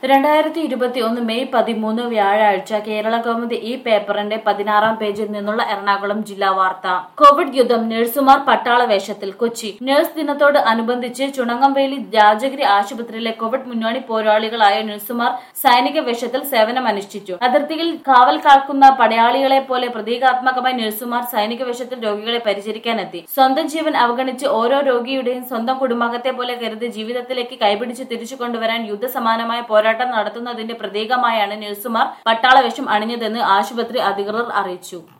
രണ്ടായിരത്തി ഇരുപത്തി ഒന്ന് മെയ് പതിമൂന്ന് വ്യാഴാഴ്ച കേരള കൗമുദി ഈ പേപ്പറിന്റെ പതിനാറാം പേജിൽ നിന്നുള്ള എറണാകുളം ജില്ലാ വാർത്ത കോവിഡ് യുദ്ധം നഴ്സുമാർ പട്ടാള വേഷത്തിൽ കൊച്ചി നഴ്സ് ദിനത്തോട് അനുബന്ധിച്ച് ചുണങ്ങംവേലി രാജഗിരി ആശുപത്രിയിലെ കോവിഡ് മുന്നണി പോരാളികളായ നഴ്സുമാർ സൈനിക വേഷത്തിൽ സേവനമനുഷ്ഠിച്ചു അതിർത്തിയിൽ കാവൽ കാക്കുന്ന പടയാളികളെ പോലെ പ്രതീകാത്മകമായി നഴ്സുമാർ സൈനിക വേഷത്തിൽ രോഗികളെ പരിചരിക്കാനെത്തി സ്വന്തം ജീവൻ അവഗണിച്ച് ഓരോ രോഗിയുടെയും സ്വന്തം കുടുംബാംഗത്തെ പോലെ കരുതി ജീവിതത്തിലേക്ക് കൈപിടിച്ച് തിരിച്ചു കൊണ്ടുവരാൻ യുദ്ധസമാനമായ പോരാട്ടം നടത്തുന്നതിന്റെ പ്രതീകമായാണ് നഴ്സുമാർ പട്ടാള വേഷം അണിഞ്ഞതെന്ന് ആശുപത്രി അധികൃതർ അറിയിച്ചു